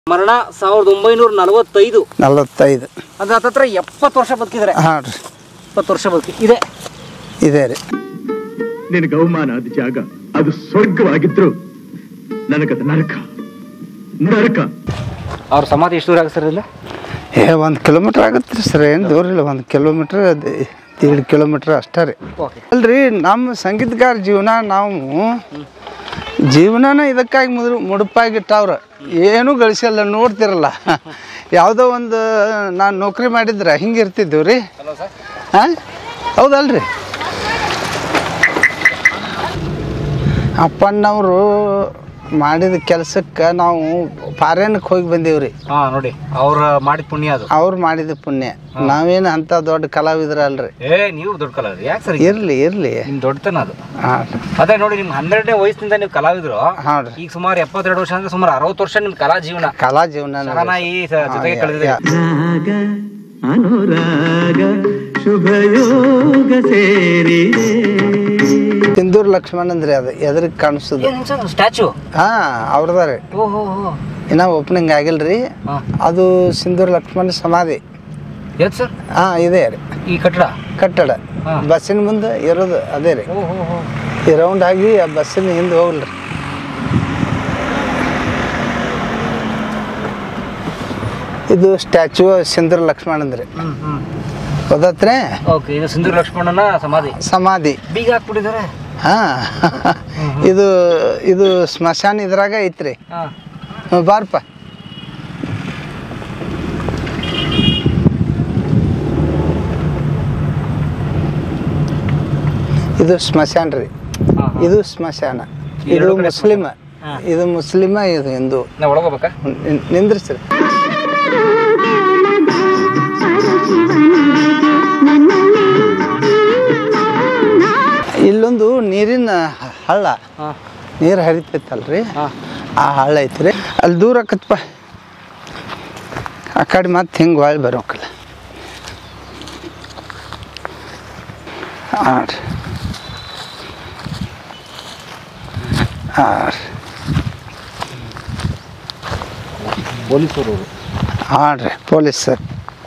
ಮರಣ ಸಾವಿರದ ಒಂಬೈನೂರ ನಲವತ್ತೈದು ನಲವತ್ತೈದು ಅಂದ್ರೆ ಹತ್ತತ್ರ ಎಪ್ಪತ್ತು ವರ್ಷ ಬದುಕಿದ್ದಾರೆ ಹಾಂ ರೀ ಇಪ್ಪತ್ತು ವರ್ಷ ಬದುಕಿ ಇದೆ ಇದೆ ರೀ ನಿನಗೆ ಅವಮಾನ ಆದ ಜಾಗ ಅದು ಸ್ವರ್ಗವಾಗಿದ್ರು ನನಗದು ನರಕ ನರಕ ಅವ್ರ ಸಮಾಧಿ ಎಷ್ಟು ದೂರ ಆಗುತ್ತೆ ಸರ್ ಇಲ್ಲ ಏ ಒಂದು ಕಿಲೋಮೀಟ್ರ್ ಆಗುತ್ತೆ ರೀ ಸರ್ ಏನು ದೂರ ಇಲ್ಲ ಒಂದು ಕಿಲೋಮೀಟ್ರ್ ಎರಡು ಕಿಲೋಮೀಟ್ರ್ ಅಷ್ಟೇ ರೀ ಓಕೆ ಅಲ್ರಿ ನಮ್ಮ ಸಂಗೀತಗಾರ ಜೀವನ ನಾವು ಜೀವನನ ಇದಕ್ಕಾಗಿ ಮುದು ಮುಡುಪಾಗಿಟ್ಟವ್ರ ಏನೂ ಗಳಿಸಲ್ಲ ನೋಡ್ತಿರಲ್ಲ ಯಾವುದೋ ಒಂದು ನಾನು ನೌಕರಿ ಮಾಡಿದ್ರೆ ಹಿಂಗೆ ಇರ್ತಿದ್ದೀವಿ ರೀ ಹಲೋ ಸರ್ ಹಾಂ ಹೌದಲ್ರಿ ಅಪ್ಪಣ್ಣವರು ಮಾಡಿದ ಕೆಲಸಕ್ಕೆ ನಾವು ಫಾರೇನಕ್ಕೆ ಹೋಗಿ ಬಂದೀವ್ರಿ ಹಾಂ ನೋಡಿ ಅವ್ರ ಮಾಡಿದ ಪುಣ್ಯ ಅದು ಅವ್ರು ಮಾಡಿದ ಪುಣ್ಯ ನಾವೇನು ಅಂಥ ದೊಡ್ಡ ಕಲಾವಿದ್ರಲ್ರಿ ಏ ನೀವು ದೊಡ್ಡ ಕಲಾವಿದ್ರು ಯಾಕೆ ಸರ್ ಇರಲಿ ಇರಲಿ ನಿಮ್ ದೊಡ್ಡತನ ಅದು ಹಾಂ ಅದೇ ನೋಡಿ ನಿಮ್ ಹನ್ನೆರಡನೇ ವಯಸ್ಸಿನಿಂದ ನೀವು ಕಲಾವಿದ್ರು ಹಾಂ ರೀ ಈಗ ಸುಮಾರು ಎಪ್ಪತ್ತೆರಡು ವರ್ಷ ಅಂದ್ರೆ ಸುಮಾರು ಅರವತ್ತು ವರ್ಷ ನಿಮ್ ಕಲಾ ಜೀವನ ಕಲಾ ಜೀವನ ಶಹನಾಯಿ ಸ- ಜೊತೆಗೆ ಕಳೆದಿದೆ ರಾಗ ಅನುರಾಗ ಶುಭಯೋಗ ಸೇರಿದೆ ಸಿಂಧೂರ್ ಲಕ್ಷ್ಮಣ್ ಅಂದ್ರೆ ಅದು ಎದ್ರಿಗೆ ಕಾಣಿಸ್ತದ ಸ್ಟ್ಯಾಚು ಹಾಂ ಅವ್ರದ ರೀ ಓಹೋ ಇನ್ನ ಓಪನಿಂಗ್ ಆಗಿಲ್ರಿ ಹಾ ಅದು ಸಿಂಧೂರ್ ಲಕ್ಷ್ಮಣ ಸಮಾಧಿ ಎತ್ ಸರ್ ಹಾಂ ಇದೆ ರೀ ಈ ಕಟ್ಟಡ ಕಟ್ಟಡ ಹಾ. ಬಸ್ಸಿನ ಮುಂದೆ ಇರೋದು ಅದೇ ರೀ ಓಹೋ ಹೋ ಈ ರೌಂಡ್ ಆಗಿ ಆ ಬಸ್ಸಿನ ಹಿಂದೆ ಹೋಗ್ಲಿ ಇದು ಸ್ಟ್ಯಾಚು ಸಿಂಧೂರ್ ಲಕ್ಷ್ಮಣ್ ಅಂದ್ರೆ ಹ್ಮ್ ಹ್ಮ್ ಗೊತ್ತತ್ರೆ ಓಕೆ ಇದು ಸಿಂಧೂರ್ ಲಕ್ಷ್ಮಣನ ಸಮಾಧಿ ಸಮಾಧಿ ಬೀಗ ಹಾಕ್ಬಿಟ್ಟಿದ್ದಾರೆ ಹಾ ಇದು ಇದು ಸ್ಮಶಾನ ಇದ್ರಾಗ ಐತ್ರಿ ಹಾ ಹ್ಮ್, ಬಾರಪ್ಪ ಇದು ಸ್ಮಶಾನ ರೀ ಹಾ, ಹಾ. ಇದು ಸ್ಮಶಾನ ಈ ಇದು ಎರಡು ಕಡೆ ಮುಸ್ಲಿಮ ಹಾ. ಇದು ಮುಸ್ಲಿಮ ಇದು ಹಿಂದೂ ನಾ ಒಳಗೋಬೇಕಾ ನಿನ್- ನಿಂದ್ರಿಸ್ರಿ ಇಲ್ಲೊಂದು ನೀರಿನ ಹಳ್ಳ ಹಾ ನೀರು ಹರಿತೈತಲ್ರಿ ಹಾ ಆ ಹಳ್ಳ ಐತ್ರಿ ಅಲ್ಲಿ ದೂರ ಆಕತ್ಪ ಆ ಕಡೆ ಮತ್ತೆ ಹಿಂಗೆ ಹೊಳ್ ಬರೋಕಲ್ಲ ಹಾಂ ರೀ ಹಾಂ ರೀ ಪೊಲೀಸರು ಹಾಂ ರೀ ಪೊಲೀಸ್ ಸರ್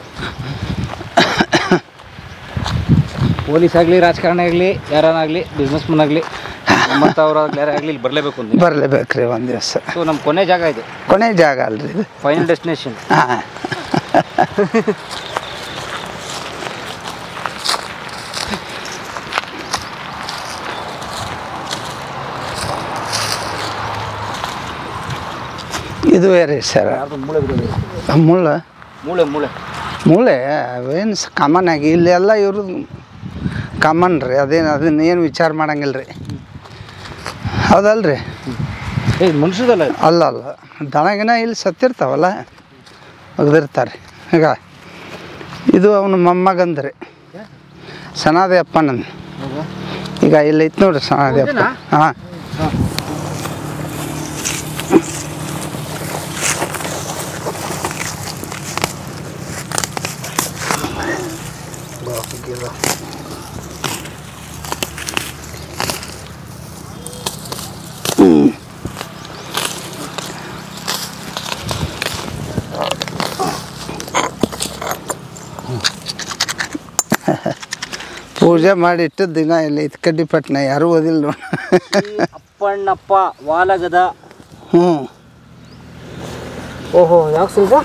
ಪೊಲೀಸ್ ಆಗಲಿ ರಾಜಕಾರಣ ಆಗಲಿ ಯಾರನ್ನಾಗಲಿ ಬಿಸ್ನೆಸ್ ಮನ್ ಆಗಲಿ ಮತ್ತು ಅವ್ರಾಗ್ಲಿ ಯಾರೇ ಆಗಲಿ ಇಲ್ಲಿ ಬರಲೇಬೇಕು ಅಂತ ಬರಲೇಬೇಕ್ರಿ ಒಂದು ದಿವಸ ಸೊ ನಮ್ಮ ಕೊನೆ ಜಾಗ ಇದು ಕೊನೆ ಜಾಗ ಅಲ್ರಿ ಇದು ಫೈನಲ್ ಡೆಸ್ಟಿನೇಷನ್ ಹಾಂ ಇದು ರೀ ಸರ್ ಯಾರ್ದು ಮೂಳೆ ಬಿಡೋದು ಮುಳ್ಳ ಮೂಳೆ ಮೂಳೆ ಮೂಳೆ ಅವೇನು ಕಾಮನ್ ಆಗಿ ಇಲ್ಲೆಲ್ಲ ಇವರು ಕಾಮನ್ ರೀ ಅದೇನು ಅದನ್ನ ಏನು ವಿಚಾರ ಮಾಡಂಗಿಲ್ಲ ರೀ ಹೌದಲ್ರಿ ಏ ಮನುಷ್ಯದಲ್ಲ ಇದು ಅಲ್ಲ ಅಲ್ಲ ದನಗಿನ ಇಲ್ಲಿ ಸತ್ತಿರ್ತಾವಲ್ಲ ಒಗ್ದಿರ್ತಾರೆ ಈಗ ಇದು ಅವನ ಮೊಮ್ಮಗಂದ್ರಿ ಸನಾದಿ ಅಪ್ಪನಂದು ಈಗ ಇಲ್ಲಿ ಐತೆ ನೋಡ್ರಿ ಸನಾದಿ ಅಪ್ಪ ಹೌದೇನಾ? ಹಾಂ ಪೂಜೆ ಮಾಡಿ ಇಟ್ಟಿದ್ದ ದಿನ ಇಲ್ಲಿ ಐತೆ ಕಡ್ಡಿಪಟ್ನ ಯಾರೂ ಓದಿಲ್ಲ ನೋಡಿ ಅಪ್ಪಣ್ಣಪ್ಪ ವಾಲಗದ ಹ್ಞೂ ಓಹೋ ಯಾಕೆ ಸಿಲ್ಗ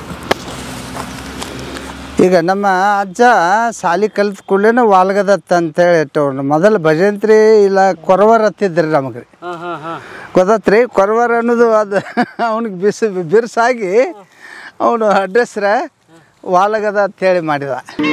ಈಗ ನಮ್ಮ ಅಜ್ಜ ಸಾಲಿ ಕಲ್ತ ಕೂಡಲೇ ವಾಲ್ಗದತ್ತ ಅಂತೇಳಿ ಇಟ್ಟವ್ರು ಮೊದಲು ಭಜಂತ್ರಿ ಇಲ್ಲ ಕೊರವರ್ ಹತ್ತಿದ್ರಿ ನಮಗೆ ಹಾಂ ಹಾಂ ಹಾಂ ಗೊತ್ತತ್ರಿ ಕೊರವರ್ ಅನ್ನೋದು ಅದು ಅವನಿಗೆ ಬಿಸಿ ಬಿರ್ಸಾಗಿ ಅವನು ಅಡ್ರೆಸ್ರ ವಾಲಗದ ಅಂತೇಳಿ ಮಾಡಿದ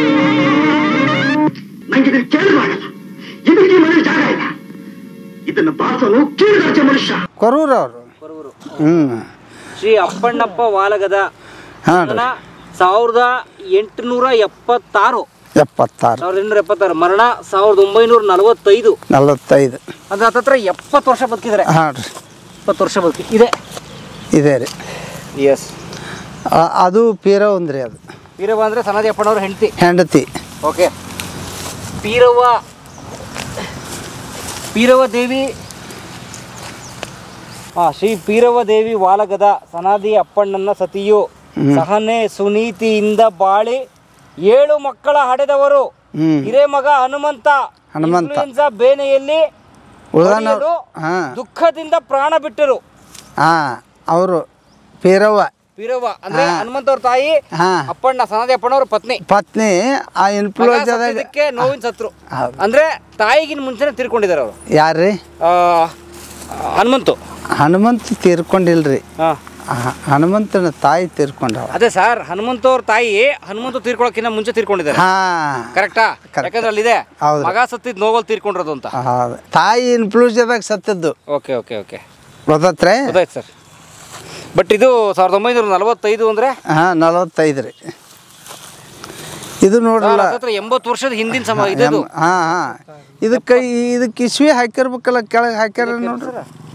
ನಂಗೆ ಇದನ್ನು ಕೇಳಿ ಮಾಡಲ್ಲ ಇದಕ್ಕೆ ಈ ಮನೆ ಜಾಗ ಇಲ್ಲ ಇದನ್ನು ಬಾಸಲು ಕೀಳಾಚೆ ಮನುಷ್ಯ ಕೊರೂರು ಅವರು ಕೊರವರು ಹ್ಞೂ ಶ್ರೀ ಅಪ್ಪಣ್ಣಪ್ಪ ವಾಲಗದ ಹಾಂ ಜನ ರೀ ಸಾವಿರದ ಎಂಟುನೂರ ಎಪ್ಪತ್ತಾರು ಎಪ್ಪತ್ತಾರು ಸಾವಿರದ ಎಂಟುನೂರ ಎಪ್ಪತ್ತಾರು ಮರಣ ಸಾವಿರದ ಒಂಬೈನೂರ ನಲವತ್ತೈದು ನಲವತ್ತೈದು ಅಂದ್ರೆ ಹತ್ತತ್ರ ಎಪ್ಪತ್ತು ವರ್ಷ ಬದುಕಿದ್ದಾರೆ ಹಾಂ ರೀ ಇಪ್ಪತ್ತು ವರ್ಷ ಬದುಕಿ ಇದೆ ಇದೆ ರೀ ಎಸ್ ಆ- ಅದು ಪೀರ ಒಂದ್ರಿ ಅದು ವೀರವ್ವ ಅಂದರೆ ಸನಾದಿ ಅಪ್ಪಣ್ಣವ್ರ ಹೆಂಡತಿ ಹೆಂಡತಿ ಓಕೆ ಪೀರವ್ವ ಪೀರವ್ವ ದೇವಿ ಆ, ಶ್ರೀ ಪೀರವ ದೇವಿ ವಾಲಗದ ಸನಾದಿ ಅಪ್ಪಣ್ಣನ ಸತಿಯು ಸಹನೆ ಸುನೀತಿಯಿಂದ ಬಾಳಿ ಏಳು ಮಕ್ಕಳ ಹಡೆದವರು ಹ್ಮ್ ಹಿರೇಮಗ ಹನುಮಂತ ಹನುಮಂತ. ಇನ್ಫ್ಲೂಯೆನ್ಸಾ ಬೇನೆಯಲ್ಲಿ ಉಳ್ದಾನ ಹೊಡೆಯಲು ಹಾಂ ದುಃಖದಿಂದ ಪ್ರಾಣ ಬಿಟ್ಟರು ಹಾಂ ಅವರು ಪೀರವ್ವ ಪೀರವ ಅಂದ್ರೆ ಹನುಮಂತ ಅವ್ರ ತಾಯಿ ಹಾಂ ಅಪ್ಪಣ್ಣ ಸನಾದಿ ಅಪ್ಪಣ್ಣವ್ರ ಪತ್ನಿ ಪತ್ನಿ ಆ ಮಗ ಇನ್ಫ್ಲೂಯೆನ್ಸಾದಾಗ ಸತ್ತಿದ್ದಕ್ಕೆ ನೋವಿನ ಸತ್ರು ಹೌದು. ಅಂದ್ರೆ ತಾಯಿಗಿನ ಮುಂಚೆನೆ ತೀರ್ಕೊಂಡಿದ್ದಾರೆ ಅವರು ಯಾರ್ರಿ ಹನುಮಂತು ಹನುಮಂತ ತೀರ್ಕೊಂಡಿಲ್ರಿ ಹಾ ಹ- ಹನುಮಂತನ ತಾಯಿ ತೀರ್ಕೊಂಡವ ಅದೇ ಸರ್ ಹನುಮಂತ ಅವ್ರ ತಾಯಿ ಹನುಮಂತ ತೀರ್ಕೊಳಕ್ಕಿಂತ ಮುಂಚೆ ತೀರ್ಕೊಂಡಿದ್ದಾರೆ ಹಾಂ ಕರೆಕ್ಟಾ ಯಾಕಂದ್ರೆ ಅಲ್ಲಿದೆ ಹೌದು. ಮಗ ಸತ್ತಿದ್ ನೋವಲ್ ತೀರ್ಕೊಂಡಿರೋದು ಅಂತ ಹೌದು ತಾಯಿ ಇನ್ಫ್ಲೂಯೆನ್ಸಾದಾಗ ಸತ್ತದ್ದು ಓಕೆ ಓಕೆ ಓಕೆ ಗೊತ್ತತ್ರೆ ಗೊತ್ತಾಯ್ತು ಸರ್ ಬಟ್ ಇದು ಸಾವಿರದ ಒಂಬೈನೂರ ನಲವತ್ತೈದು ಅಂದ್ರೆ ಹಾಂ ನಲವತ್ತೈದು ರೀ ಇದು ನೋಡ್ರಲ್ಲ ಹತ್ತತ್ರ ಎಂಬತ್ತು ವರ್ಷದ ಹಿಂದಿನ ಸಮ ಇದು ಹಾಂ ಹಾಂ ಇದಕ್ಕೆ ಇದಕ್ಕೆ ಇಸ್ವಿ ಹಾಕಿರ್ಬೇಕಲ್ಲ ಕೆಳಗೆ ಹಾಕ್ಯಾರ ನೋಡ್ರಿ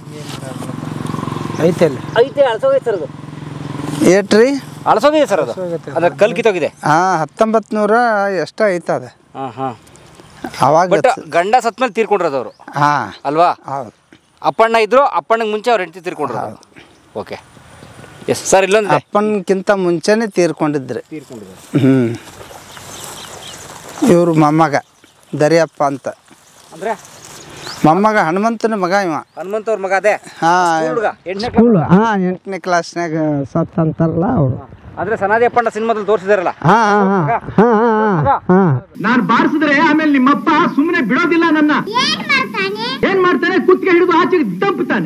ಐತಲ್ಲ ಐತೆ ಅಳಸೋಗೈತೆ ಸರ್ ಅದು ಏಟ್ರಿ ಅಳಸೋಗಿದೆ ಸರ್ ಅದು ಅದ್ರ ಕಲ್ ಕಿತ್ತೋಗಿದೆ ಹಾಂ ಹತ್ತೊಂಬತ್ತು ನೂರ ಎಷ್ಟು ಐತದ ಹಾಂ ಹಾಂ ಅವಾಗ ಬಟ್ ಗಂಡ ಸತ್ಮೇಲೆ ತೀರ್ಕೊಂಡಿರೋದು ಅವರು ಹಾಂ ಅಲ್ವಾ ಹೌದು ಅಪ್ಪಣ್ಣ ಇದ್ರು ಅಪ್ಪಣ್ಣಗೆ ಮುಂಚೆ ಅವ್ರ ಹೆಂಡತಿ ತೀರ್ಕೊಂಡಿರೋದು ಓಕೆ ಎಸ್ ಸರ್ ಇಲ್ಲೊಂದು ಅಪ್ಪನ್ಕಿಂತ ಮುಂಚೆನೆ ತೀರ್ಕೊಂಡಿದ್ರಿ ತೀರ್ಕೊಂಡಿದ್ದಾರೆ ಹ್ಞೂ ಇವರು ಮೊಮ್ಮಗ ದರಿಯಪ್ಪ ಅಂತ ಅಂದ್ರೆ ಮೊಮ್ಮಗ ಹನುಮಂತನ ಮಗ ಇವ ಹನುಮಂತ ಅವ್ರ ಮಗ ಅದೇ ಹಾಂ ಹುಡುಗ ಎಂಟನೇ ಸ್ಕೂಲ್ ಹಾಂ ಎಂಟನೇ ಕ್ಲಾಸ್ನಾಗ ಸತ್ ಅಂತಾರಲ್ಲ ಅವರು ಅಂದ್ರೆ ಸನಾದಿ ಅಪ್ಪಣ್ಣ ಸಿನಿಮಾದಲ್ಲಿ ತೋರಿಸಿದಾರಲ್ಲ ಹಾಂ ಹಾಂ ಹಾಂ ಹಾಂ ಹಾಂ ಹಾಂ ನಾನ್ ಬಾರಿಸಿದ್ರೆ ಆಮೇಲೆ ನಿಮ್ಮಪ್ಪ ಸುಮ್ಮನೆ ಬಿಡೋದಿಲ್ಲ ನನ್ನ ಏನ್ ಮಾಡ್ತಾನೆ ಕುತ್ತಿಗೆ ಹಿಡಿದು ಆಚೆಗೆ ದಂಪುತ್ತಾನೆ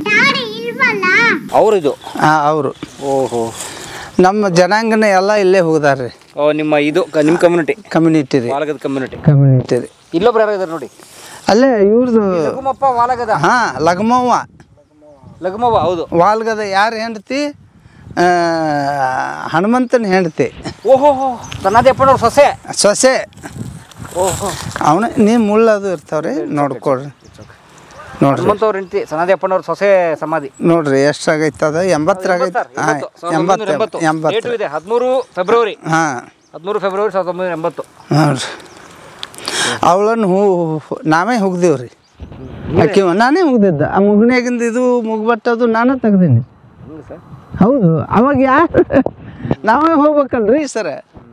ಅವ್ರು ಇದು ಹಾಂ ಅವರು ಓಹೋ ನಮ್ಮ ಜನಾಂಗನ ಎಲ್ಲ ಇಲ್ಲೇ ಹೋಗ್ದಾರ್ರಿ ಓ ನಿಮ್ಮ ಇದು ಕ- ನಿಮ್ಮ ಕಮ್ಯುನಿಟಿ ಕಮ್ಯುನಿಟಿ ರೀ ವಾಲಗದ ಕಮ್ಯುನಿಟಿ ಕಮ್ಯುನಿಟಿ ರೀ ಇಲ್ಲೊಬ್ರು ಯಾರೋ ಇದಾರೆ ನೋಡಿ ಅಲ್ಲೇ ಇವ್ರದ್ದು ಲಘುಮಪ್ಪ ವಾಲಗದ ಹಾಂ ಲಗಮವ್ವ ಲಘುಮವ್ವ ಹೌದು ವಾಲ್ಗದ ಯಾರು ಹೆಂಡತಿ ಆ, ಹನುಮಂತನ ಹೆಂಡತಿ ಓಹೋ ಹೋ ಸನಾದಿ ಅಪ್ಪನವ್ರ ಸೊಸೆ ಸೊಸೆ ಓಹೋ ಅವನ ನೀವು ಮುಳ್ಳದು ಇರ್ತಾವ್ರಿ ನೋಡ್ಕೊಳ್ರಿ ನೋಡ್ರಿ ಹನುಮಂತ ಅವ್ರ ಹೆಂಡತಿ ಸನಾದಿ ಅಪ್ಪನವ್ರ ಸೊಸೆ ಸಮಾಧಿ ನೋಡ್ರಿ ಎಷ್ಟಾಗೈತದ ಎಂಬತ್ತರಾಗೈತೆ ಹಾಂ ಎಂಬತ್ತು ಡೇಟು ಎಂಬತ್ತು ಇದೆ ಹದಿಮೂರು ಫೆಬ್ರವರಿ ಹಾಂ ಹದಿಮೂರು ಫೆಬ್ರವರಿ ಸಾವಿರದ ಒಂಬೈನೂರ ಎಂಬತ್ತು ನೋಡ್ರಿ ಅವಳನ್ನು ಹೂ ನಾವೇ ಹೋಗ್ದೇವ್ರಿ ಆಕೆ ನಾನೇ ಮುಗ್ದಿದ್ದ ಆ ಮುಗ್ನ್ಯಾಗಿಂದ ಇದು ಮುಗ್ಬಟ್ಟದು ನಾನೇ ತೆಗ್ದೀನಿ ಸರ್ ಹೌದು ಅವಾಗ ಯಾರು ನಾವೇ ಹೋಗ್ಬೇಕಲ್ರಿ ಸರ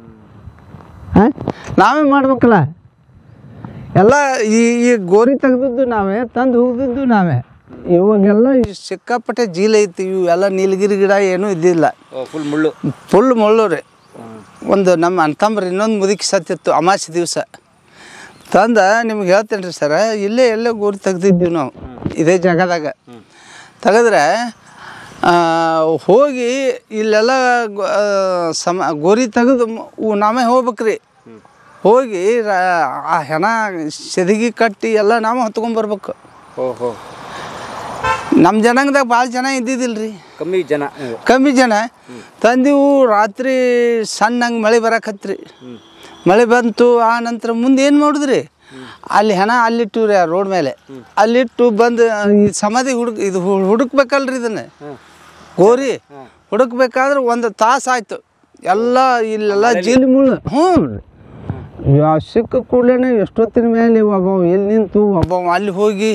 ಹಾಂ ನಾವೇ ಮಾಡ್ಬೇಕಲ್ಲ ಎಲ್ಲ ಈ ಈ ಗೋರಿ ತೆಗ್ದದ್ದು ನಾವೇ ತಂದು ಹೋಗ್ದಿದ್ದು ನಾವೇ ಇವಾಗೆಲ್ಲ ಈ ಸಿಕ್ಕಾಪಟ್ಟೆ ಜೀಲ ಐತಿ ಇವು ಎಲ್ಲ ನೀಲಗಿರಿ ಗಿಡ ಏನೂ ಇದ್ದಿಲ್ಲ ಓ ಫುಲ್ ಮುಳ್ಳು ಫುಲ್ ಮುಳ್ಳು ರೀ ಒಂದು ನಮ್ಮ ಅಣ್ತಂಬ್ರು ಇನ್ನೊಂದು ಮುದುಕಿ ಸತ್ತಿತ್ತು ಅಮಾಸೆ ದಿವಸ ತಂದ ನಿಮ್ಗೆ ಹೇಳ್ತೇನೆ ರೀ ಸರ ಇಲ್ಲೇ ಎಲ್ಲೇ ಗೋರಿ ತೆಗ್ದಿದ್ದೀವಿ ನಾವು ಇದೇ ಜಾಗದಾಗ ತೆಗೆದ್ರೆ ಆ, ಹೋಗಿ ಇಲ್ಲೆಲ್ಲ ಗೊ- ಆ, ಸಮ ಗೋರಿ ತೆಗೆದು ಮ- ಉ- ನಾವೇ ಹೋಗ್ಬೇಕ್ರಿ ಹೋಗಿ ರಾ- ಆ ಹೆಣ ಸೆದಗಿ ಕಟ್ಟಿ ಎಲ್ಲ ನಾವೇ ಹೊತ್ಕೊಂಬರ್ಬೇಕು ಓಹೋ ನಮ್ಮ ಜನಾಂಗದಾಗ ಭಾಳ ಜನ ಇದ್ದಿದ್ದಿಲ್ಲ ರೀ ಕಮ್ಮಿ ಜನ ಕಮ್ಮಿ ಜನ ತಂದೀವು ರಾತ್ರಿ ಸಣ್ಣಂಗೆ ಮಳೆ ಬರಕತ್ರಿ ಮಳೆ ಬಂತು ಆ ನಂತರ ಮುಂದೆ ಏನು ಮಾಡಿದ್ರಿ ಅಲ್ಲಿ ಹೆಣ ಅಲ್ಲಿಟ್ಟು ರೀ ಆ ರೋಡ್ ಮೇಲೆ ಅಲ್ಲಿಟ್ಟು ಬಂದು ಈ ಸಮಾಧಿ ಹುಡುಕ್ ಇದು ಹು- ಹುಡುಕ್ಬೇಕಲ್ರಿ ಇದನ್ನ ಗೋರಿ ಹುಡುಕ್ಬೇಕಾದ್ರೆ ಒಂದು ತಾಸು ಆಯ್ತು ಎಲ್ಲ ಇಲ್ಲೆಲ್ಲ ಜೀಲಿ ಮುಳ್ಳು ಹ್ಞೂ ಯಾವ ಸಿಕ್ಕ ಕೂಡಲೇ ಎಷ್ಟೊತ್ತಿನ ಮೇಲೆ ಒಬ್ಬ ಎಲ್ಲಿ ನಿಂತು ಒಬ್ಬ ಅಲ್ಲಿ ಹೋಗಿ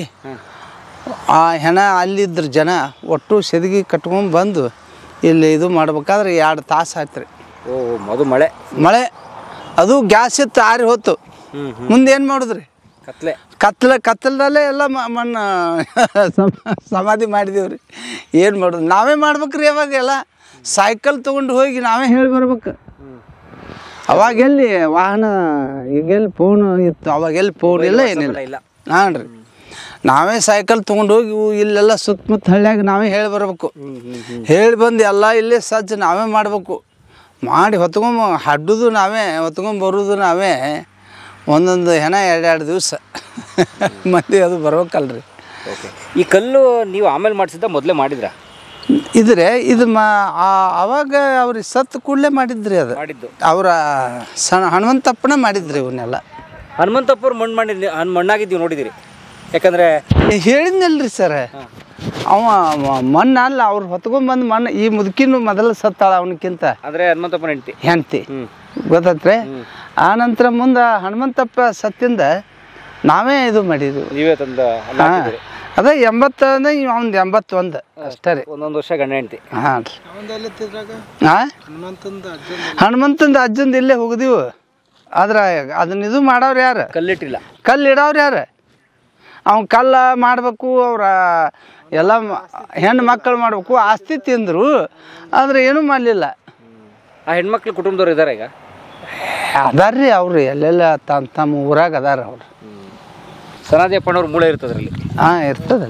ಆ ಹೆಣ ಅಲ್ಲಿದ್ರ ಜನ ಒಟ್ಟು ಸೆದಗಿ ಕಟ್ಕೊಂಡ್ ಬಂದು ಇಲ್ಲಿ ಇದು ಮಾಡ್ಬೇಕಾದ್ರೆ ಎರಡು ತಾಸು ಆಯ್ತು ರೀ ಓ ಮದು ಮಳೆ ಮಳೆ ಅದು ಗ್ಯಾಸ್ ಇತ್ತು ಆರಿ ಹೋತು ಹ್ಮ್ ಮುಂದೆ ಏನು ಮಾಡಿದ್ರಿ ಕತ್ಲೆ ಕತ್ಲ ಕತ್ತಲದಲ್ಲೇ ಎಲ್ಲ ಮ- ಮಣ್ಣು ಸಮ- ಸಮಾಧಿ ಮಾಡಿದೀವಿ ರೀ ಏನು ಮಾಡೋದು ನಾವೇ ಮಾಡ್ಬೇಕ್ರಿ ಅವಾಗ ಎಲ್ಲ ಸೈಕಲ್ ತೊಗೊಂಡು ಹೋಗಿ ನಾವೇ ಹೇಳಿ ಬರ್ಬೇಕು ಅವಾಗ ಎಲ್ಲಿ ವಾಹನ ಈಗೆಲ್ಲಿ ಫೋನ್ ಇತ್ತು ಅವಾಗ ಎಲ್ಲಿ ಫೋನ್ ಇಲ್ಲ ಏನಿಲ್ಲ ಇಲ್ಲ ಹಾಂ ರೀ ನಾವೇ ಸೈಕಲ್ ತೊಗೊಂಡು ಹೋಗಿ ಇವು ಇಲ್ಲೆಲ್ಲ ಸುತ್ತಮುತ್ತ ಹಳ್ಳಿಯಾಗ ನಾವೇ ಹೇಳಿ ಬರ್ಬೇಕು ಹೇಳಿ ಬಂದು ಎಲ್ಲ ಇಲ್ಲೇ ಸಜ್ಜು ನಾವೇ ಮಾಡಬೇಕು ಮಾಡಿ ಹೊತ್ಕೊಂಬ ಹಡ್ಡುದು ನಾವೇ ಹೊತ್ಕೊಂಡ್ ಬರೋದು ನಾವೇ ಒಂದೊಂದು ಹೆಣ ಎರಡೆರಡು ದಿವಸ ಮಂದಿ ಅದು ಬರ್ಬೇಕಲ್ರಿ ಓಕೆ ಈ ಕಲ್ಲು ನೀವು ಆಮೇಲೆ ಮಾಡಿಸಿದ್ದ ಮೊದಲೇ ಮಾಡಿದ್ರಾ ಇದ್ರೆ ಇದು ಮಾ ಆ- ಅವಾಗ ಅವ್ರಿಗೆ ಸತ್ತು ಕೂಡಲೇ ಮಾಡಿದ್ರಿ ಅದು ಮಾಡಿದ್ದು ಅವರ ಸಣ್ಣ ಹನುಮಂತಪ್ಪನ ಮಾಡಿದ್ರಿ ಇವನ್ನೆಲ್ಲ ಹನುಮಂತಪ್ಪವ್ರು ಮಣ್ಣು ಮಾಡಿ ಮಣ್ಣಾಗಿದ್ದೀವಿ ನೋಡಿದಿರಿ ಯಾಕಂದ್ರೆ ಹೇಳಿದ್ನಲ್ರಿ ಸರ್ ಅವ ಮ- ಮಣ್ಣು ಅಲ್ಲ ಅವ್ರು ಹೊತ್ಕೊಂಡ್ಬಂದು ಮಣ್ಣು ಈ ಮುದುಕಿನೂ ಮೊದಲು ಸತ್ತಾಳ ಅವನಕ್ಕಿಂತ ಅಂದ್ರೆ ಹನುಮಂತಪ್ಪನ ಹೆಂಡತಿ ಹೆಂಡ್ತಿ ಹ್ಮ್ ಗೊತ್ತತ್ರಿ ಆ ನಂತರ ಮುಂದೆ ಹನುಮಂತಪ್ಪ ಸತ್ತಿಂದ ನಾವೇ ಇದು ಮಾಡಿದ್ವಿ ನೀವೇ ತಂದ ಅನ್ನ ಹಾಂ ಹಾಕಿದ್ದೀರಿ. ಅದೇ ಎಂಬತ್ತು ಅಂದ್ರೆ ಅವ್ನು ಎಂಬತ್ತೊಂದು ಅಷ್ಟೇ ರೀ ಒಂದೊಂದು ವರ್ಷ ಗಂಡ ಹೆಂಡತಿ ಹಾಂ ರೀ ಹಾಂ ಹನುಮಂತಂದು ಅಜ್ಜಂದು ಇಲ್ಲೇ ಹೋಗಿದೀವು ಆದ್ರೆ ಅದನ್ನ ಇದು ಮಾಡೋರು ಯಾರು ಕಲ್ಲಿಟ್ಟಿಲ್ಲ ಕಲ್ಲು ಇಡೋರು ಯಾರು ಅವ್ನು ಕಲ್ಲ ಮಾಡಬೇಕು ಅವ್ರ ಎಲ್ಲ ಮ- ಹೆಣ್ಣು ಮಕ್ಕಳು ಮಾಡಬೇಕು ಆಸ್ತಿ ತಿಂದರು ಆದ್ರೆ ಏನೂ ಮಾಡಲಿಲ್ಲ ಆ ಹೆಣ್ಮಕ್ಳು ಕುಟುಂಬದವ್ರು ಇದಾರೆ ಈಗ ಅದಾರ್ರಿ ಅವ್ರು ಎಲ್ಲೆಲ್ಲ ತಮ್ಮ ತಮ್ಮ ಊರಾಗ ಅದಾರ ಅವ್ರು ಸನಾದಿ ಅಪ್ಪನವ್ರ ಮೂಳೆ ಇರ್ತದ್ರಲ್ಲಿ ಹಾಂ ಇರ್ತದಲ್ಲ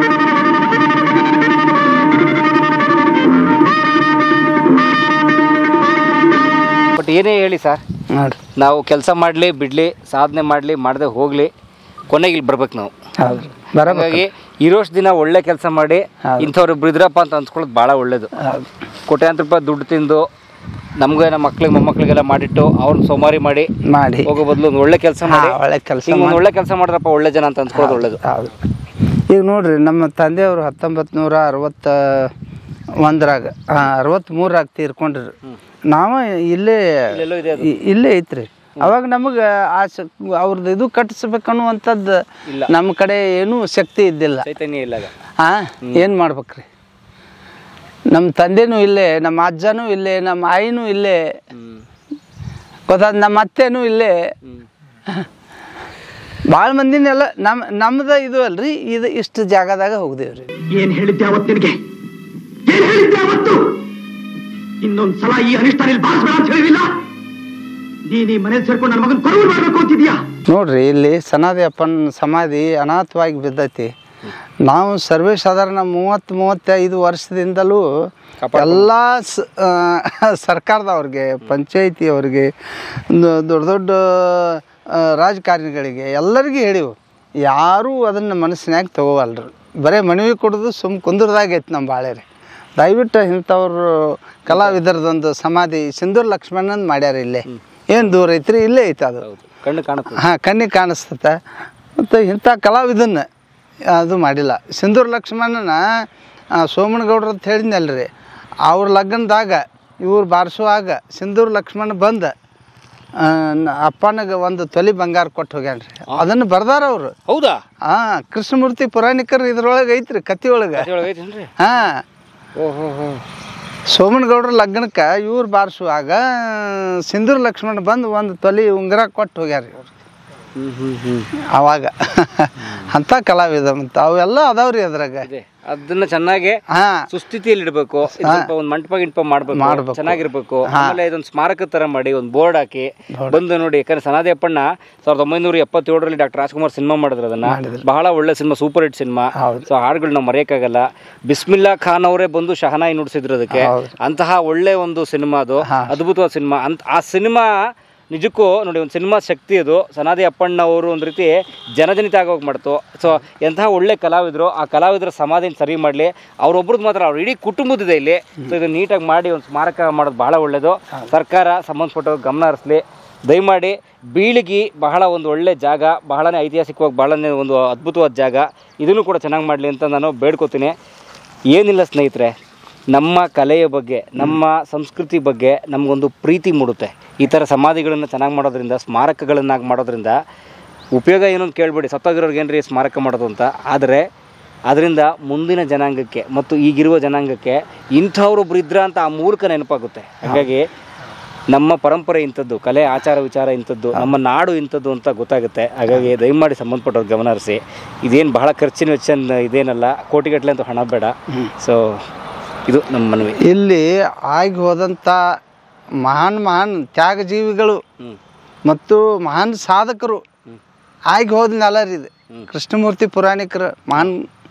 ಬಟ್ ಏನೇ ಹೇಳಿ ಸರ್ ನೋಡ್ರಿ ನಾವು ಕೆಲಸ ಮಾಡಲಿ ಬಿಡಲಿ ಸಾಧನೆ ಮಾಡಲಿ ಮಾಡದೆ ಹೋಗಲಿ ಕೊನೆಗೆ ಇಲ್ಲಿ ಬರ್ಬೇಕು ನಾವು ಹೌದು ಬರಬೇಕು ಹಾಗಾಗಿ ಇರೋಷ್ಟು ದಿನ ಒಳ್ಳೆ ಕೆಲಸ ಮಾಡಿ ಇಂಥವ್ರೊಬ್ರು ಇದ್ರಪ್ಪ ಅಂತ ಅನ್ಸ್ಕೊಳ್ಳೋದು ಭಾಳ ಒಳ್ಳೇದು ಹೌದು ಕೋಟ್ಯಾಂತರ ರೂಪಾಯಿ ದುಡ್ಡು ತಿಂದು ನಮ್ಗೆ ನಮ್ಮ ಮಕ್ಳಿಗೆ ಮೊಮ್ಮಕ್ಳಿಗೆಲ್ಲ ಮಾಡಿಟ್ಟು ಅವ್ರನ್ನ ಸೋಮಾರಿ ಮಾಡಿ ಮಾಡಿ ಹೋಗೋ ಬದಲು ಒಂದು ಒಳ್ಳೆ ಕೆಲಸ ಮಾಡಿ ಹಾ, ಒಳ್ಳೆ ಕೆಲಸ ಹಿಂಗೆ ಒಂದು ಒಳ್ಳೆ ಕೆಲಸ ಮಾಡಿದ್ರಪ್ಪ ಒಳ್ಳೆ ಜನ ಅಂತ ಅನ್ಸ್ಕೊಳ್ಳೋದು ಒಳ್ಳೇದು ಹೌದು ಈಗ ನೋಡ್ರಿ ನಮ್ಮ ತಂದೆಯವರು ಹತ್ತೊಂಬತ್ತು ನೂರ ಅರವತ್ತ ಒಂದರಾಗ ಅರವತ್ತ್ಮೂರಾಗ ತೀರ್ಕೊಂಡ್ರಿ ನಾವು ಇಲ್ಲೇ ಇಲ್ಲೆಲ್ಲೋ ಇದೆ ಅದು. ಇ- ಇಲ್ಲೇ ಐತ್ರಿ ಅವಾಗ ನಮಗೆ ಆ ಶ- ಅವ್ರದ್ದು ಇದು ಕಟ್ಟಿಸ್ಬೇಕನ್ನುವಂಥದ್ದು ಇಲ್ಲ. ನಮ್ಮ ಕಡೆ ಏನೂ ಶಕ್ತಿ ಇದ್ದಿಲ್ಲ ಚೈತನ್ಯ ಇಲ್ಲ ಆಗ. ಹಾಂ ಏನು ಮಾಡ್ಬೇಕ್ರಿ ನಮ್ಮ ತಂದೆನೂ ಇಲ್ಲೇ ನಮ್ಮ ಅಜ್ಜನೂ ಇಲ್ಲೇ ನಮ್ಮ ಆಯಿನೂ ಇಲ್ಲೇ ಹ್ಮ್ ಗೊತ್ತಾದ ನಮ್ಮ ಅತ್ತೆನೂ ಇಲ್ಲೇ ಹ್ಮ್ ಭಾಳ ಮಂದಿನೆಲ್ಲ ನಮ್ಮ ನಮ್ದು ಇದು ಅಲ್ರಿ ಇದು ಇಷ್ಟು ಜಾಗದಾಗ ಹೋಗ್ದೇವ್ರಿ ಏನ್ ಹೇಳಿದ್ದೆ ಅವತ್ತು ನಿನಗೆ ಏನ್ ಹೇಳಿದ್ದೆ ಅವತ್ತು ಇನ್ನೊಂದ್ ಸಲ ಈ ಅನಿಷ್ಟ ನೀನ್ ಬಾರಿಸ್ಬೇಡ ಅಂತ ಹೇಳಿಲ್ಲ ನೀನ್ ಈ ಮನೇಲಿ ಸೇರ್ಕೊಂಡು ನನ್ನ ಮಗನ್ ಕೊರವು ಮಾಡ್ಬೇಕು ಅಂತಿದ್ಯಾ ನೋಡ್ರಿ ಇಲ್ಲಿ ಸನಾದಿ ಅಪ್ಪನ ಸಮಾಧಿ ಅನಾಥವಾಗಿ ಬಿದ್ದೈತಿ ನಾವು ಸರ್ವೇ ಸಾಧಾರಣ ಮೂವತ್ತು ಮೂವತ್ತೈದು ವರ್ಷದಿಂದಲೂ ಎಲ್ಲ ಸ ಆ, ಸರ್ಕಾರದವ್ರಿಗೆ ಪಂಚಾಯಿತಿ ಅವ್ರಿಗೆ ದ- ದೊಡ್ಡ ದೊಡ್ಡ ಆ, ರಾಜಕಾರಣಿಗಳಿಗೆ ಎಲ್ಲರಿಗೂ ಹೇಳಿವು ಯಾರೂ ಅದನ್ನು ಮನಸ್ಸಿನಾಗ ತಗೋವಲ್ರು ಬರೀ ಮನವಿ ಕೊಡೋದು ಸುಮ್ ಕುಂದ್ರದಾಗೈತಿ ನಮ್ಮ ಬಾಳೆ ರೀ ದಯವಿಟ್ಟು ಇಂಥವ್ರು ಕಲಾವಿದರದೊಂದು ಸಮಾಧಿ ಸಿಂಧೂರ್ ಲಕ್ಷ್ಮಣನ್ ಮಾಡ್ಯಾರ ಇಲ್ಲೇ ಏನು ದೂರ ಐತ್ರಿ ಇಲ್ಲೇ ಐತೆ ಅದು ಹೌದು ಕಣ್ಣು ಕಾಣುತ್ತೆ ಹಾಂ ಕಣ್ಣಿಗೆ ಕಾಣಿಸ್ತತೆ ಮತ್ತು ಇಂಥ ಕಲಾವಿದನ್ನ ಅದು ಮಾಡಿಲ್ಲ ಸಿಂಧೂರ್ ಲಕ್ಷ್ಮಣನ ಆ, ಸೋಮನಗೌಡ್ರು ಅಂತ ಹೇಳಿದ್ನಲ್ರಿ ಅವ್ರ ಲಗ್ನದಾಗ ಇವ್ರು ಬಾರಿಸುವಾಗ ಸಿಂಧೂರ್ ಲಕ್ಷ್ಮಣ ಬಂದ ಅಪ್ಪನಿಗೆ ಒಂದು ತೊಲಿ ಬಂಗಾರ ಕೊಟ್ಟು ಹೋಗ್ಯಾನ್ರಿ ಅದನ್ನು ಬರ್ದಾರ ಅವರು ಹೌದಾ ಹಾಂ ಕೃಷ್ಣಮೂರ್ತಿ ಪುರಾಣಿಕರು ಇದ್ರೊಳಗೆ ಐತ್ರಿ ಕತ್ತಿ ಒಳಗೆ ಅದ್ರೊಳಗೆ ಐತೇನ್ರಿ ಹಾಂ ಓಹೋ ಹೋ ಸೋಮನಗೌಡ್ರ ಲಗ್ನಕ್ಕೆ ಇವ್ರು ಬಾರಿಸುವಾಗ ಸಿಂಧೂರ್ ಲಕ್ಷ್ಮಣ ಬಂದು ಒಂದು ತೊಲಿ ಉಂಗುರ ಕೊಟ್ಟು ಹೋಗ್ಯಾರ ಇವ್ರು ಹ್ಮ್ ಹ್ಮ್ ಹ್ಮ್ ಅವಾಗ ಅಂಥ ಕಲಾವಿದ ಮತ್ತು ಅವೆಲ್ಲ ಅದಾವ್ರಿ ಅದ್ರಾಗ ಇದೆ ಅದನ್ನ ಚೆನ್ನಾಗಿ ಹಾಂ ಸುಸ್ಥಿತಿಯಲ್ಲಿ ಇಡಬೇಕು ಸ್ವಲ್ಪ ಒಂದು ಮಂಟಪ ಗಿಂಟಪ ಮಾಡ್ಬೇಕು ಮಾಡ್ಬೇಕು. ಚೆನ್ನಾಗಿರ್ಬೇಕು ಆಮೇಲೆ ಇದೊಂದು ಸ್ಮಾರಕ ತರ ಮಾಡಿ ಒಂದು ಬೋರ್ಡ್ ಹಾಕಿ ಬಂದು ನೋಡಿ ಯಾಕಂದ್ರೆ ಸನಾದಿ ಅಪ್ಪಣ್ಣ ಸಾವಿರದ ಒಂಬೈನೂರ ಎಪ್ಪತ್ತೇಳರಲ್ಲಿ ಡಾಕ್ಟರ್ ರಾಜ್ಕುಮಾರ್ ಸಿನಿಮಾ ಮಾಡಿದ್ರು ಅದನ್ನ ಬಹಳ ಒಳ್ಳೆ ಸಿನಿಮಾ ಸೂಪರ್ ಹಿಟ್ ಸಿನಿಮಾ ಹೌದು. ಸೊ ಹಾಡುಗಳು ನಾವು ಮರೆಯಕ್ಕಾಗಲ್ಲ ಬಿಸ್ಮಿಲ್ಲಾ ಖಾನ್ ಅವರೇ ಬಂದು ಶಹನಾಯಿ ನುಡಿಸಿದ್ರು ಅದಕ್ಕೆ ಹೌದು. ಅಂತಹ ಒಳ್ಳೆ ಒಂದು ಸಿನಿಮಾ ಅದು ಹಾ. ಅದ್ಭುತವಾದ ಸಿನಿಮಾ ಅಂತ ಆ ಸಿನಿಮಾ ನಿಜಕ್ಕೂ ನೋಡಿ ಒಂದು ಸಿನಿಮಾ ಶಕ್ತಿ ಅದು ಸನಾದಿ ಅಪ್ಪಣ್ಣ ಅವರು ಒಂದು ರೀತಿ ಜನಜನಿತ ಆಗೋಗಿ ಮಾಡ್ತು ಸೊ ಎಂತಹ ಒಳ್ಳೆ ಕಲಾವಿದರು ಆ ಕಲಾವಿದರ ಸಮಾಧಿನ ಸರಿ ಮಾಡಲಿ ಅವ್ರೊಬ್ರದ್ದು ಮಾತ್ರ ಅವ್ರ ಇಡೀ ಕುಟುಂಬದಿದೆ ಇಲ್ಲಿ ಸೊ ಇದು ನೀಟಾಗಿ ಮಾಡಿ ಒಂದು ಸ್ಮಾರಕ ಮಾಡೋದು ಬಹಳ ಒಳ್ಳೆಯದು ಸರ್ಕಾರ ಸಂಬಂಧಪಟ್ಟವ್ರು ಗಮನ ಹರಿಸಲಿ ದಯಮಾಡಿ ಬೀಳಿಗಿ ಬಹಳ ಒಂದು ಒಳ್ಳೆ ಜಾಗ ಬಹಳನೇ ಐತಿಹಾಸಿಕವಾಗಿ ಬಹಳನೇ ಒಂದು ಅದ್ಭುತವಾದ ಜಾಗ ಇದನ್ನು ಕೂಡ ಚೆನ್ನಾಗಿ ಮಾಡಲಿ ಅಂತ ನಾನು ಬೇಡ್ಕೋತೀನಿ ಏನಿಲ್ಲ ಸ್ನೇಹಿತರೆ ನಮ್ಮ ಕಲೆಯ ಬಗ್ಗೆ ನಮ್ಮ ಸಂಸ್ಕೃತಿ ಬಗ್ಗೆ ನಮಗೊಂದು ಪ್ರೀತಿ ಮೂಡುತ್ತೆ ಈ ಥರ ಸಮಾಧಿಗಳನ್ನು ಚೆನ್ನಾಗಿ ಮಾಡೋದ್ರಿಂದ ಸ್ಮಾರಕಗಳನ್ನಾಗಿ ಮಾಡೋದ್ರಿಂದ ಉಪಯೋಗ ಏನು ಅಂತ ಕೇಳ್ಬೇಡಿ ಸತ್ತೋಗಿರೋರ್ಗೆ ಏನ್ರಿ ಸ್ಮಾರಕ ಮಾಡೋದು ಅಂತ ಆದರೆ ಅದರಿಂದ ಮುಂದಿನ ಜನಾಂಗಕ್ಕೆ ಮತ್ತು ಈಗಿರುವ ಜನಾಂಗಕ್ಕೆ ಇಂಥವ್ರೊಬ್ರು ಇದ್ರ ಅಂತ ಆ ಮೂಲಕ ನೆನಪಾಗುತ್ತೆ ಹಾಗಾಗಿ ನಮ್ಮ ಪರಂಪರೆ ಇಂಥದ್ದು ಕಲೆ ಆಚಾರ ವಿಚಾರ ಇಂಥದ್ದು ನಮ್ಮ ನಾಡು ಇಂಥದ್ದು ಅಂತ ಗೊತ್ತಾಗುತ್ತೆ ಹಾಗಾಗಿ ದಯಮಾಡಿ ಸಂಬಂಧಪಟ್ಟವ್ರು ಗಮನ ಹರಿಸಿ ಇದೇನು ಬಹಳ ಖರ್ಚಿನ ವೆಚ್ಚ ಅಂತ ಇದೇನಲ್ಲ ಕೋಟಿಗಟ್ಟಲೆ ಅಂತ ಹಣ ಬೇಡ ಸೊ ಇದು ನಮ್ಮ ಮನವಿ ಇಲ್ಲಿ ಆಗಿ ಹೋದಂಥ ಮಹಾನ್ ಮಹಾನ್ ತ್ಯಾಗಜೀವಿಗಳು ಹ್ಞೂ ಮತ್ತು ಮಹಾನ್ ಸಾಧಕರು ಆಗಿ ಹೋದ ನೆಲ ರೀ ಇದು ಕೃಷ್ಣಮೂರ್ತಿ ಪುರಾಣಿಕರು ಮಹಾನ್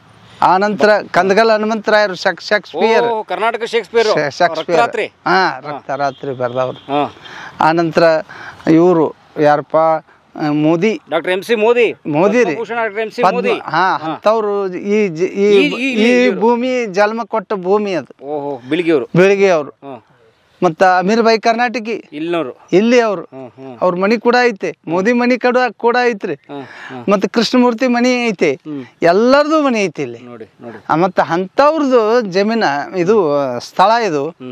ಆನಂತರ ಕಂದಗಲ್ ಹನುಮಂತರಾಯರು ಶಕ್ ಶೇಕ್ಸ್ಪಿಯರ್ ಓ ಕರ್ನಾಟಕ ಶೇಕ್ಸ್ಪಿಯರ್ ಶೇಕ್ಸ್ಪಿಯರ್ ರಾತ್ರಿ ಹಾಂ ರಕ್ತರಾತ್ರಿ ಬರ್ದವ್ರು ಹಾಂ ಆನಂತರ ಇವರು ಯಾರಪ್ಪ ಆ, Modi doctor M C Modi Modi ರೀ Padma Bhushan doctor M C Padma Modi ಹಾ ಅಂಥವ್ರು ಈ ಜ- ಈ ಈ- ಈ- ಈ ಇವ್ರು. ಭೂಮಿ ಜನ್ಮ ಕೊಟ್ಟ ಭೂಮಿ ಅದು ಓಹೋ ಬಿಳಿಗಿಯವರು ಬೆಳಿಗ್ಗೆ ಅವರು ಹಾಂ ಮತ್ತು ಅಮೀರ್ ಬೈ ಕರ್ನಾಟಕಿ ಇಲ್ನೋರು ಇಲ್ಲಿ ಅವರು ಹ್ಞೂ ಹ್ಞೂ ಅವ್ರ ಮನಿ ಕೂಡ ಐತೆ ಮೋದಿ ಮನಿ ಕಡ ಕೂಡ ಐತ್ರಿ ಹಾಂ ಹಾಂ ಮತ್ತು ಕೃಷ್ಣಮೂರ್ತಿ ಮನಿ ಐತೆ ಹ್ಮ್. ಎಲ್ಲರದು ಮನಿ ಐತಿ ಇಲ್ಲಿ ನೋಡಿ ನೋಡಿ ಆ, ಮತ್ತು ಅಂಥವ್ರದ್ದು ಜಮೀನ ಇದು ಸ್ಥಳ ಇದು ಹ್ಞೂ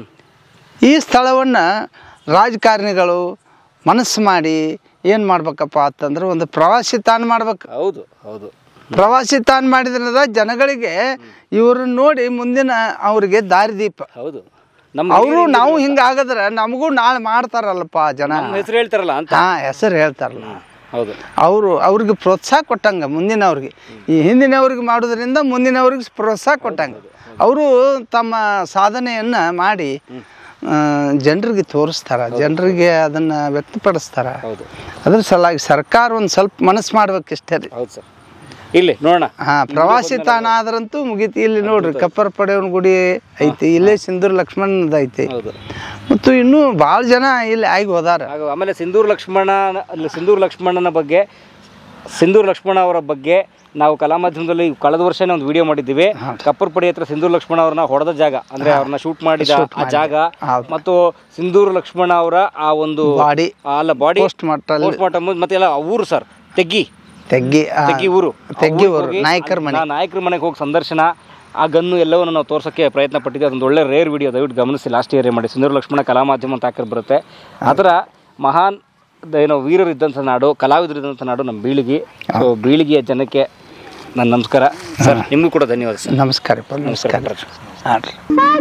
ಈ ಸ್ಥಳವನ್ನು ರಾಜಕಾರಣಿಗಳು ಮನಸ್ಸು ಮಾಡಿ ಏನು ಮಾಡ್ಬೇಕಪ್ಪ ಅಂತಂದ್ರೆ ಒಂದು ಪ್ರವಾಸಿ ತಾಣ ಮಾಡ್ಬೇಕು ಹೌದು ಹೌದು ಪ್ರವಾಸಿ ತಾನ್ ಮಾಡಿದ್ರದ ಜನಗಳಿಗೆ ಇವ್ರನ್ನ ನೋಡಿ ಮುಂದಿನ ಅವ್ರಿಗೆ ದಾರಿದೀಪ ಹೌದು ನಮ್ಮ ಅವರು ನಾವು ಹಿಂಗಾಗದ್ರೆ ನಮಗೂ ನಾಳೆ ಮಾಡ್ತಾರಲ್ಲಪ್ಪ ಜನ ನಮ್ಮ ಹೆಸರು ಹೇಳ್ತಾರಲ್ಲ ಅಂತ ಹಾ ಹೆಸರು ಹೇಳ್ತಾರಲ್ಲ ಹೌದು ಅವರು ಅವ್ರಿಗೆ ಪ್ರೋತ್ಸಾಹ ಕೊಟ್ಟಂಗೆ ಮುಂದಿನವ್ರಿಗೆ ಈ ಹಿಂದಿನವ್ರಿಗೆ ಮಾಡೋದ್ರಿಂದ ಮುಂದಿನವ್ರಿಗೆ ಪ್ರೋತ್ಸಾಹ ಕೊಟ್ಟಂಗೆ ಅವರು ತಮ್ಮ ಸಾಧನೆಯನ್ನು ಮಾಡಿ ಜನರಿಗೆ ತೋರಿಸ್ತಾರೆ ಜನರಿಗೆ ಅದನ್ನು ವ್ಯಕ್ತಪಡಿಸ್ತಾರೆ ಹೌದು ಅದ್ರ ಸಲುವಾಗಿ ಸರ್ಕಾರ ಒಂದು ಸ್ವಲ್ಪ ಮನಸ್ಸು ಮಾಡ್ಬೇಕಿಷ್ಟೇ ರೀ ಹೌದು ಸರ್ ಇಲ್ಲಿ ನೋಡೋಣ ಹಾ ಪ್ರವಾಸಿ ತಾಣ ಆದ್ರಂತೂ ಮುಗೀತಿ ಇಲ್ಲಿ ನೋಡ್ರಿ ಕಪ್ಪರ ಪಡೆಯವನ ಗುಡಿ ಐತಿ ಇಲ್ಲೇ ಸಿಂಧೂರ್ ಲಕ್ಷ್ಮಣದ ಐತಿ ಹೌದು ಮತ್ತು ಇನ್ನೂ ಭಾಳ ಜನ ಇಲ್ಲಿ ಆಗಿ ಹೋದಾರ ಹಾಗೂ ಆಮೇಲೆ ಸಿಂಧೂರು ಲಕ್ಷ್ಮಣ ಅಲ್ಲಿ ಸಿಂಧೂರು ಲಕ್ಷ್ಮಣನ ಬಗ್ಗೆ ಸಿಂಧೂರು ಲಕ್ಷ್ಮಣ ಅವರ ಬಗ್ಗೆ ನಾವು ಕಲಾ ಮಾಧ್ಯಮದಲ್ಲಿ ಕಳೆದ ವರ್ಷನೇ ಒಂದು ವಿಡಿಯೋ ಮಾಡಿದ್ದೀವಿ ಕಪ್ಪರ್ ಪಡಿ ಹತ್ರ ಸಿಂಧೂರು ಲಕ್ಷ್ಮಣ ಅವ್ರನ್ನ ಹೊಡೆದ ಜಾಗ ಅಂದ್ರೆ ಅವ್ರನ್ನ ಶೂಟ್ ಮಾಡಿದ ಆ ಜಾಗ ಹೌದು. ಮತ್ತು ಸಿಂಧೂರು ಲಕ್ಷ್ಮಣ ಅವರ ಆ ಒಂದು ಬಾಡಿ ಆ, ಅಲ್ಲ body post mortal post mortem ಮತ್ತೆ ಎಲ್ಲ ಆ ಊರು ಸರ್ ತೆಗ್ಗಿ ತೆಗ್ಗಿ ಆ, ತೆಗ್ಗಿ ಊರು ತೆಗ್ಗಿ ಊರು ನಾಯಕರ ಮನೆ ನಾಯಕರ ಮನೆಗೆ ಹೋಗಿ ಸಂದರ್ಶನ ಆ ಗನ್ನು ಎಲ್ಲವನ್ನು ನಾವು ತೋರ್ಸೋಕ್ಕೆ ಪ್ರಯತ್ನ ಪಟ್ಟಿದ್ದೆ ಅದೊಂದು ಒಳ್ಳೆ ರೇರ್ ವಿಡಿಯೋ ದಯವಿಟ್ಟು ಗಮನಿಸಿ ಲಾಸ್ಟ್ ಇಯರ್ ಮಾಡಿ ಸಿಂಧೂರು ಲಕ್ಷ್ಮಣ ಕಲಾ ಮಾಧ್ಯಮ ಅಂತ ಹಾಕಿರ್ ಬರುತ್ತೆ ಆ ಥರ ಮಹಾನ್ ದ- ಏನೋ ವೀರರು ಇದ್ದಂಥ ನಾಡು ಕಲಾವಿದರು ಇದ್ದಂಥ ನಾಡು ನಮ್ಮ ಬೀಳಿಗಿ ಸೊ ಬೀಳಿಗೆಯ ಜನಕ್ಕೆ ನನ್ನ ನಮಸ್ಕಾರ ಸರ್ ನಿಮಗೂ ಕೂಡ ಧನ್ಯವಾದ ಸರ್ ನಮಸ್ಕಾರಪ್ಪ ನಮಸ್ಕಾರ ಹಾಂ ರೀ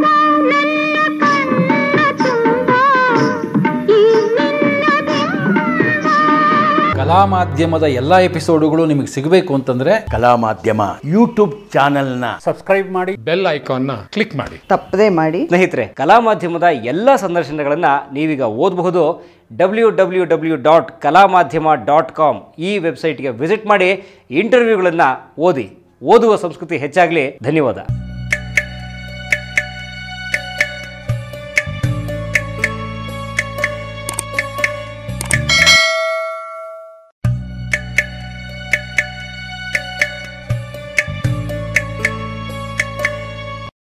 ಕಲಾ ಮಾಧ್ಯಮದ ಎಲ್ಲ ಎಪಿಸೋಡುಗಳು ನಿಮಗೆ ಸಿಗಬೇಕು ಅಂತಂದ್ರೆ ಕಲಾ ಮಾಧ್ಯಮ ಯೂಟ್ಯೂಬ್ ಚಾನೆಲ್ನ ಬೆಲ್ ಐಕಾನ್ನ ಕ್ಲಿಕ್ ಮಾಡಿ ತಪ್ಪದೇ ಮಾಡಿ ಸ್ನೇಹಿತರೆ ಕಲಾ ಮಾಧ್ಯಮದ ಎಲ್ಲ ಸಂದರ್ಶನಗಳನ್ನು ನೀವೀಗ ಓದಬಹುದು ಡಬ್ಲ್ಯೂ ಡಬ್ಲ್ಯೂ ಡಬ್ಲ್ಯೂ ಡಾಟ್ ಕಲಾ ಮಾಧ್ಯಮ ಡಾಟ್ ಕಾಮ್ ಈ ವೆಬ್ಸೈಟ್ಗೆ ವಿಸಿಟ್ ಮಾಡಿ ಇಂಟರ್ವ್ಯೂಗಳನ್ನು ಓದಿ ಓದುವ ಸಂಸ್ಕೃತಿ ಹೆಚ್ಚಾಗಲಿ ಧನ್ಯವಾದ